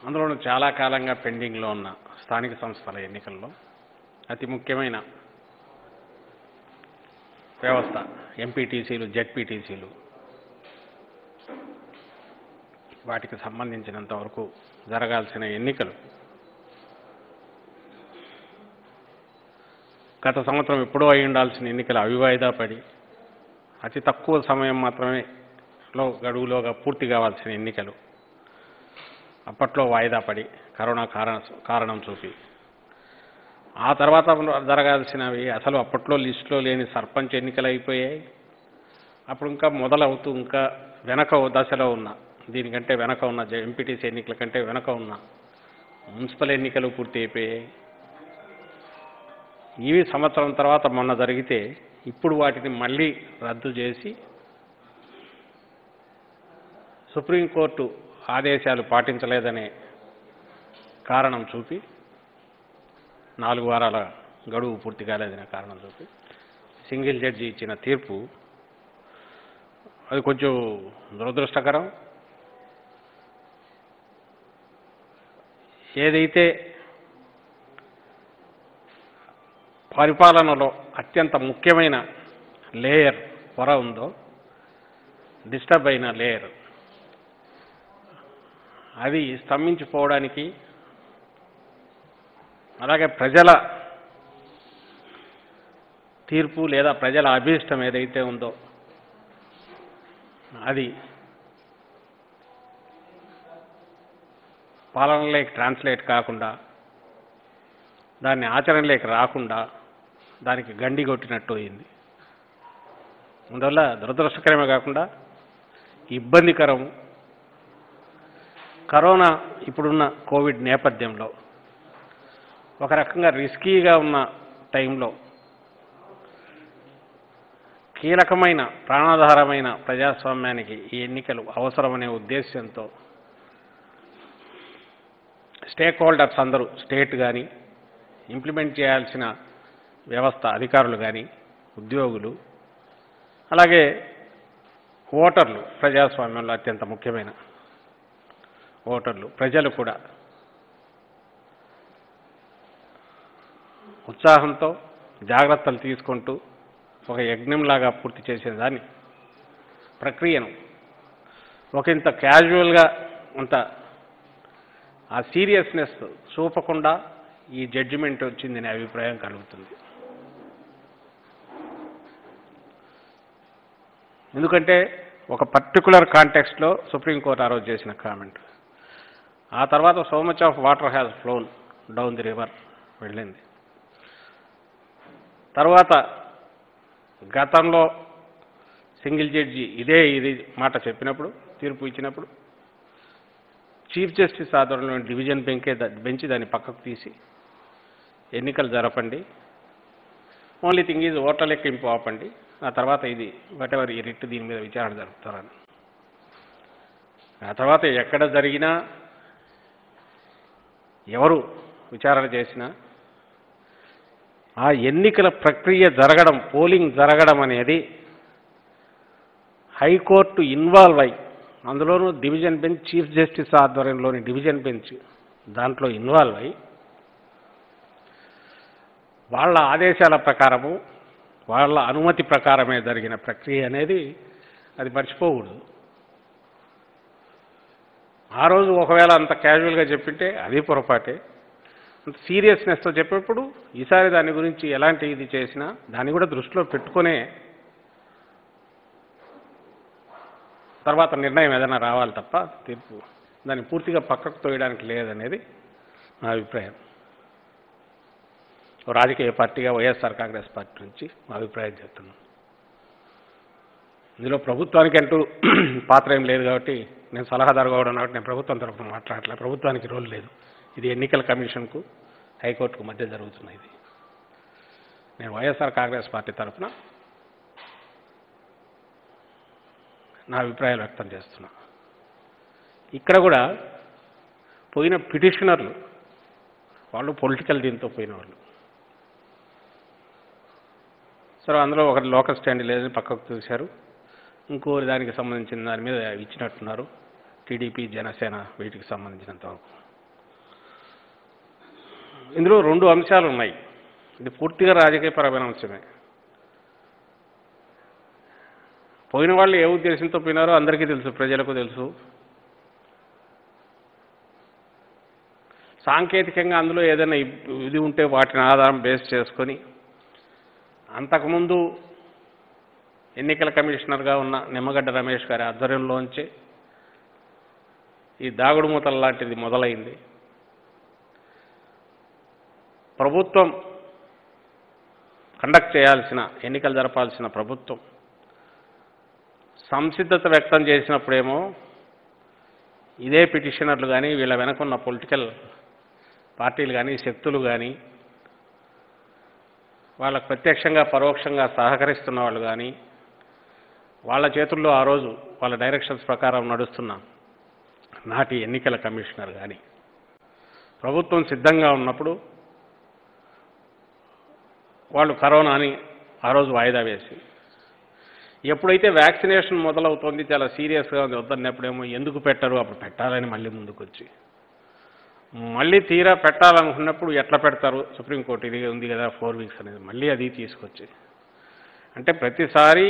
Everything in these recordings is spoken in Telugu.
అందులోనూ చాలా కాలంగా పెండింగ్లో ఉన్న స్థానిక సంస్థల ఎన్నికల్లో అతి ముఖ్యమైన వ్యవస్థ ఎంపీటీసీలు జెడ్పీటీసీలు వాటికి సంబంధించినంత వరకు జరగాల్సిన ఎన్నికలు గత సంవత్సరం ఎప్పుడో అయి ఉండాల్సిన ఎన్నికలు అవివాయిదా పడి అతి తక్కువ సమయం మాత్రమే లో గడువులోగా పూర్తి కావాల్సిన ఎన్నికలు అప్పట్లో వాయిదా పడి కరోనా కారణ కారణం చూపి ఆ తర్వాత జరగాల్సినవి అసలు అప్పట్లో లిస్టులో లేని సర్పంచ్ ఎన్నికలు అయిపోయాయి అప్పుడు ఇంకా మొదలవుతూ ఇంకా వెనక దశలో ఉన్న దీనికంటే వెనక ఉన్న ఎంపీటీసీ ఎన్నికల కంటే వెనక ఉన్న మున్సిపల్ ఎన్నికలు పూర్తి అయిపోయాయి ఇవి సంవత్సరం తర్వాత మొన్న జరిగితే ఇప్పుడు వాటిని మళ్ళీ రద్దు చేసి సుప్రీంకోర్టు ఆదేశాలు పాటించలేదనే కారణం చూపి నాలుగు వారాల గడువు పూర్తి కాలేదనే కారణం చూపి సింగిల్ జడ్జి ఇచ్చిన తీర్పు అది కొంచెం దురదృష్టకరం ఏదైతే పరిపాలనలో అత్యంత ముఖ్యమైన లేయర్ పొర ఉందో డిస్టర్బ్ అయిన లేయర్ అది స్తంభించిపోవడానికి అలాగే ప్రజల తీర్పు లేదా ప్రజల అభీష్టం ఏదైతే ఉందో అది పాలనలోకి ట్రాన్స్లేట్ కాకుండా దాన్ని ఆచరణలోకి రాకుండా దానికి గండి కొట్టినట్టు అయింది అందువల్ల దురదృష్టకరమే కాకుండా ఇబ్బందికరం కరోనా ఇప్పుడున్న కోవిడ్ నేపథ్యంలో ఒక రకంగా రిస్కీగా ఉన్న టైంలో కీలకమైన ప్రాణాధారమైన ప్రజాస్వామ్యానికి ఈ ఎన్నికలు అవసరమనే ఉద్దేశంతో స్టేక్ హోల్డర్స్ అందరూ స్టేట్ కానీ ఇంప్లిమెంట్ చేయాల్సిన వ్యవస్థ అధికారులు కానీ ఉద్యోగులు అలాగే ఓటర్లు ప్రజాస్వామ్యంలో అత్యంత ముఖ్యమైన ఓటర్లు ప్రజలు కూడా ఉత్సాహంతో జాగ్రత్తలు తీసుకుంటూ ఒక యజ్ఞంలాగా పూర్తి చేసేదాన్ని ప్రక్రియను ఒక ఇంత క్యాజువల్గా అంత ఆ సీరియస్నెస్ చూపకుండా ఈ జడ్జిమెంట్ వచ్చిందనే అభిప్రాయం కలుగుతుంది ఎందుకంటే ఒక పర్టికులర్ కాంటెక్స్ట్లో సుప్రీంకోర్టు ఆ రోజు చేసిన కామెంట్ ఆ తర్వాత so much of water has flown down the river వెళ్ళింది తర్వాత గతంలో సింగిల్ జడ్జి ఇదే ఇది మాట చెప్పినప్పుడు తీర్పు ఇచ్చినప్పుడు చీఫ్ జస్టిస్ ఆధ్వర్యంలో డివిజన్ బెంకే బెంచ్ దాన్ని పక్కకు తీసి ఎన్నికలు జరపండి ఓన్లీ థింగ్ ఈజ్ ఓటర్ లెక్కింపు ఆపండి ఆ తర్వాత ఇది వాట్ ఎవర్ ఈ రిట్ దీని మీద విచారణ జరుపుతారని ఆ తర్వాత ఎక్కడ జరిగినా ఎవరు విచారణ చేసినా ఆ ఎన్నికల ప్రక్రియ జరగడం పోలింగ్ జరగడం అనేది హైకోర్టు ఇన్వాల్వ్ అయి అందులోనూ డివిజన్ బెంచ్ చీఫ్ జస్టిస్ ఆధ్వర్యంలోని డివిజన్ బెంచ్ దాంట్లో ఇన్వాల్వ్ అయి వాళ్ళ ఆదేశాల ప్రకారము వాళ్ళ అనుమతి ప్రకారమే జరిగిన ప్రక్రియ అనేది అది మర్చిపోకూడదు ఆ రోజు ఒకవేళ అంత క్యాజువల్గా చెప్పింటే అది పొరపాటే అంత సీరియస్నెస్తో చెప్పినప్పుడు ఈసారి దాని గురించి ఎలాంటి ఇది చేసినా దాన్ని కూడా దృష్టిలో పెట్టుకునే తర్వాత నిర్ణయం ఏదైనా రావాలి తప్ప తీర్పు దాన్ని పూర్తిగా పక్కకు తోయడానికి లేదనేది నా అభిప్రాయం ఓ రాజకీయ పార్టీగా వైఎస్ఆర్ కాంగ్రెస్ పార్టీ నుంచి మా అభిప్రాయం చెప్తున్నాం ఇందులో ప్రభుత్వానికి అంటూ పాత్ర ఏం లేదు కాబట్టి నేను సలహాదారుగా కూడా కాబట్టి నేను ప్రభుత్వం తరఫున మాట్లాడలే ప్రభుత్వానికి రోల్ లేదు ఇది ఎన్నికల కమిషన్కు హైకోర్టుకు మధ్య జరుగుతున్న ఇది నేను వైఎస్ఆర్ కాంగ్రెస్ పార్టీ తరఫున నా అభిప్రాయాలు వ్యక్తం చేస్తున్నా ఇక్కడ కూడా పోయిన పిటిషనర్లు వాళ్ళు పొలిటికల్ దీంతో పోయిన వాళ్ళు సరే అందులో ఒకటి లోకల్ స్టాండ్ లేదని పక్కకు చూశారు ఇంకో దానికి సంబంధించిన దాని మీద ఇచ్చినట్టున్నారు టీడీపీ జనసేన వీటికి సంబంధించినంత వరకు ఇందులో రెండు అంశాలు ఉన్నాయి ఇది పూర్తిగా రాజకీయపరమైన అంశమే పోయిన వాళ్ళు ఏ ఉద్దేశంతో పోయినారో అందరికీ తెలుసు ప్రజలకు తెలుసు సాంకేతికంగా అందులో ఏదైనా ఇబ్- ఇది ఉంటే వాటిని ఆధారం బేస్ చేసుకొని అంతకుముందు ఎన్నికల కమిషనర్గా ఉన్న నిమ్మగడ్డ రమేష్ గారి ఆధ్వర్యంలోంచి ఈ దాగుడు మూతల లాంటిది మొదలైంది ప్రభుత్వం కండక్ట్ చేయాల్సిన ఎన్నికలు జరపాల్సిన ప్రభుత్వం సంసిద్ధత వ్యక్తం చేసినప్పుడేమో ఇదే పిటిషనర్లు కానీ వీళ్ళ వెనకున్న పొలిటికల్ పార్టీలు కానీ శక్తులు కానీ వాళ్ళకు ప్రత్యక్షంగా పరోక్షంగా సహకరిస్తున్న వాళ్ళు కానీ వాళ్ళ చేతుల్లో ఆ రోజు వాళ్ళ డైరెక్షన్స్ ప్రకారం నడుస్తున్న నాటి ఎన్నికల కమిషనర్ కానీ ప్రభుత్వం సిద్ధంగా ఉన్నప్పుడు వాళ్ళు కరోనాని ఆ రోజు వాయిదా వేసి ఎప్పుడైతే వ్యాక్సినేషన్ మొదలవుతోంది చాలా సీరియస్గా ఉంది వద్దన్నప్పుడేమో ఎందుకు పెట్టరు అప్పుడు పెట్టాలని మళ్ళీ ముందుకు వచ్చి మళ్ళీ తీరా పెట్టాలనుకున్నప్పుడు ఎట్లా పెడతారు సుప్రీంకోర్టు ఇది ఉంది కదా ఫోర్ వీక్స్ అనేది మళ్ళీ అది తీసుకొచ్చి అంటే ప్రతిసారి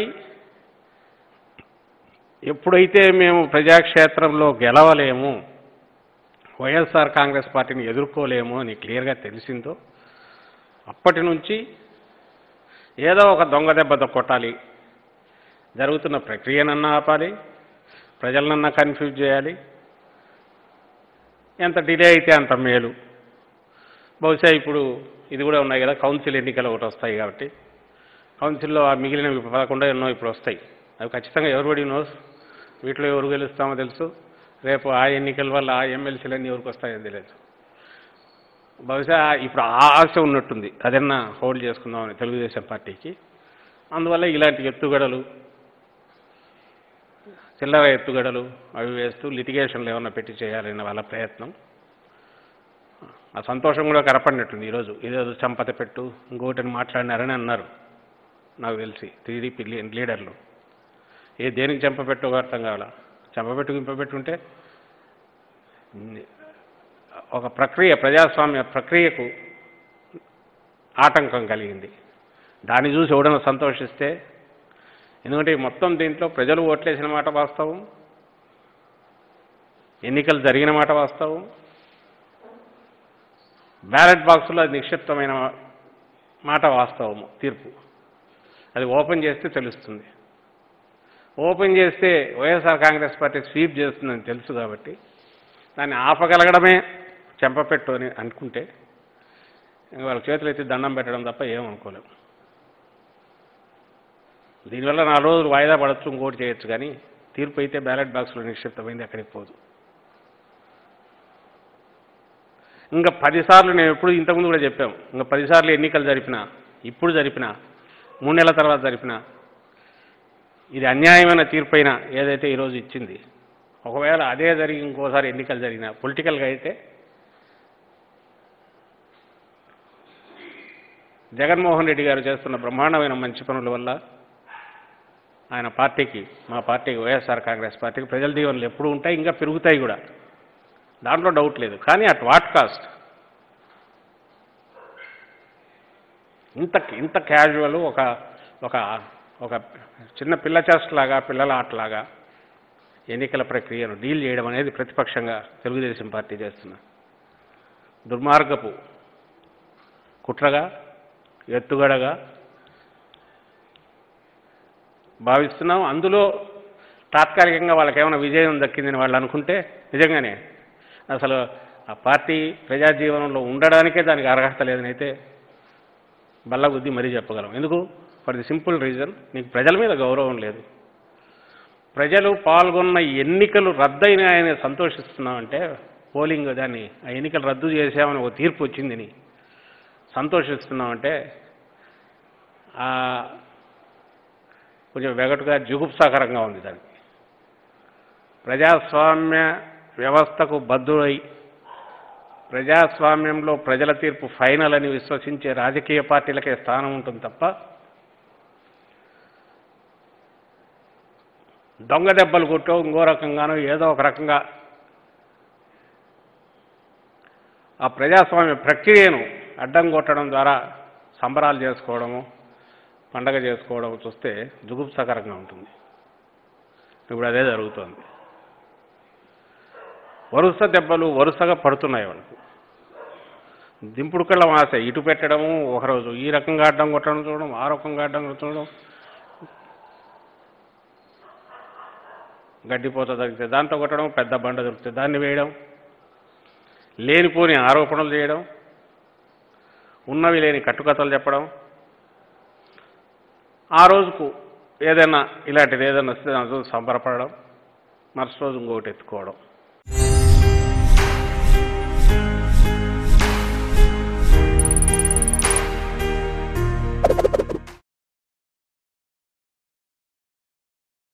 ఎప్పుడైతే మేము ప్రజాక్షేత్రంలో గెలవలేము వైఎస్ఆర్ కాంగ్రెస్ పార్టీని ఎదుర్కోలేము అని క్లియర్గా తెలిసిందో అప్పటి నుంచి ఏదో ఒక దొంగ దెబ్బతో కొట్టాలి జరుగుతున్న ప్రక్రియనన్నా ఆపాలి ప్రజలనన్నా కన్ఫ్యూజ్ చేయాలి ఎంత డిలే అయితే అంత మేలు బహుశా ఇప్పుడు ఇది కూడా ఉన్నాయి కదా కౌన్సిల్ ఎన్నికలు ఒకటి వస్తాయి కాబట్టి కౌన్సిల్లో ఆ మిగిలినవి పదకొండో ఎన్నో ఇప్పుడు వస్తాయి అవి ఖచ్చితంగా ఎవరిబడి నోస్ వీటిలో ఎవరు గెలుస్తామో తెలుసు రేపు ఆ ఎన్నికల వల్ల ఆ ఎమ్మెల్సీలన్నీ ఎవరికి వస్తాయో తెలియదు బహుశా ఇప్పుడు ఆ ఆశ ఉన్నట్టుంది అదన్నా హోల్డ్ చేసుకుందామని తెలుగుదేశం పార్టీకి అందువల్ల ఇలాంటి ఎత్తుగడలు చిల్లర ఎత్తుగడలు అవి వేస్తూ లిటిగేషన్లు ఏమన్నా పెట్టి చేయాలనే వాళ్ళ ప్రయత్నం ఆ సంతోషం కూడా కనపడినట్టుంది ఈరోజు ఇదేదో చంపత పెట్టు ఇంకోటిని మాట్లాడినారని అన్నారు నాకు తెలిసి టీడీపీ లీ- లీడర్లు ఏ దేనికి చంపపెట్టు అర్థం కావాలా చంపబెట్టు గింపబెట్టుంటే ఒక ప్రక్రియ ప్రజాస్వామ్య ప్రక్రియకు ఆటంకం కలిగింది దాన్ని చూసి ఎవడన్నా సంతోషిస్తే ఎందుకంటే ఈ మొత్తం దీంట్లో ప్రజలు ఓట్లేసిన మాట వాస్తవం ఎన్నికలు జరిగిన మాట వాస్తవం బ్యాలెట్ బాక్సులో అది నిక్షిప్తమైన మాట వాస్తవము తీర్పు అది ఓపెన్ చేస్తే తెలుస్తుంది ఓపెన్ చేస్తే వైఎస్ఆర్ కాంగ్రెస్ పార్టీ స్వీప్ చేస్తుందని తెలుసు కాబట్టి దాన్ని ఆపగలగడమే చెంపపెట్టు అని అనుకుంటే ఇంక వాళ్ళ చేతులు ఎత్తి దండం పెట్టడం తప్ప ఏమనుకోలేము దీనివల్ల నాలుగు రోజులు వాయిదా పడచ్చు ఇంకోటి చేయొచ్చు కానీ తీర్పు అయితే బ్యాలెట్ బాక్స్లో నిక్షిప్తమైంది అక్కడికి పోదు ఇంకా పదిసార్లు నేను ఎప్పుడు ఇంతకుముందు కూడా చెప్పాం ఇంకా పదిసార్లు ఎన్నికలు జరిపినా ఇప్పుడు జరిపినా మూడు నెలల తర్వాత జరిపినా ఇది అన్యాయమైన తీర్పైన ఏదైతే ఈరోజు ఇచ్చింది ఒకవేళ అదే జరిగి ఇంకోసారి ఎన్నికలు జరిగినా పొలిటికల్గా అయితే జగన్మోహన్ రెడ్డి గారు చేస్తున్న బ్రహ్మాండమైన మంచి పనుల వల్ల ఆయన పార్టీకి మా పార్టీకి వైఎస్ఆర్ కాంగ్రెస్ పార్టీకి ప్రజల దీవెనలు ఎప్పుడు ఉంటాయి ఇంకా పెరుగుతాయి కూడా దాంట్లో డౌట్ లేదు కానీ అట్ వాట్ కాస్ట్ ఇంత ఇంత క్యాజువల్ ఒక ఒక ఒక చిన్న పిల్ల లాగా పిల్లల ఆటలాగా ఎన్నికల ప్రక్రియను డీల్ చేయడం అనేది ప్రతిపక్షంగా తెలుగుదేశం పార్టీ చేస్తున్న దుర్మార్గపు కుట్రగా ఎత్తుగడగా భావిస్తున్నాం అందులో తాత్కాలికంగా వాళ్ళకి ఏమైనా విజయం దక్కిందని వాళ్ళు అనుకుంటే నిజంగానే అసలు ఆ పార్టీ ప్రజాజీవనంలో ఉండడానికే దానికి అర్హత లేదని అయితే బల్లగుద్ది మరీ చెప్పగలం ఎందుకు ఫర్ ది సింపుల్ రీజన్ నీకు ప్రజల మీద గౌరవం లేదు ప్రజలు పాల్గొన్న ఎన్నికలు రద్దయినాయని సంతోషిస్తున్నామంటే పోలింగ్ దాన్ని ఆ ఎన్నికలు రద్దు చేసామని ఒక తీర్పు వచ్చిందని సంతోషిస్తున్నామంటే ఆ కొంచెం వెగటుగా జుగుప్సాకరంగా ఉంది దానికి ప్రజాస్వామ్య వ్యవస్థకు బద్దుడై ప్రజాస్వామ్యంలో ప్రజల తీర్పు ఫైనల్ అని విశ్వసించే రాజకీయ పార్టీలకే స్థానం ఉంటుంది తప్ప దొంగ దెబ్బలు కొట్టో ఇంకో రకంగానో ఏదో ఒక రకంగా ఆ ప్రజాస్వామ్య ప్రక్రియను అడ్డం కొట్టడం ద్వారా సంబరాలు చేసుకోవడము పండగ చేసుకోవడం చూస్తే జుగుప్సకరంగా ఉంటుంది ఇప్పుడు అదే జరుగుతోంది వరుస దెబ్బలు వరుసగా పడుతున్నాయి వాళ్ళకు దింపుడు కళ్ళ ఆశ ఇటు పెట్టడము ఒకరోజు ఈ రకంగా అడ్డం కొట్టడం చూడడం ఆ రకంగా అడ్డం కొట్టడం గడ్డిపోత తగ్గితే దాంతో కొట్టడం పెద్ద బండ దొరికితే దాన్ని వేయడం లేనిపోని ఆరోపణలు చేయడం ఉన్నవి లేని కట్టుకథలు చెప్పడం ఆ రోజుకు ఏదైనా ఇలాంటిది ఏదైనా వస్తే దాంతో సంబరపడడం మరుసటి రోజు ఇంకొకటి ఎత్తుకోవడం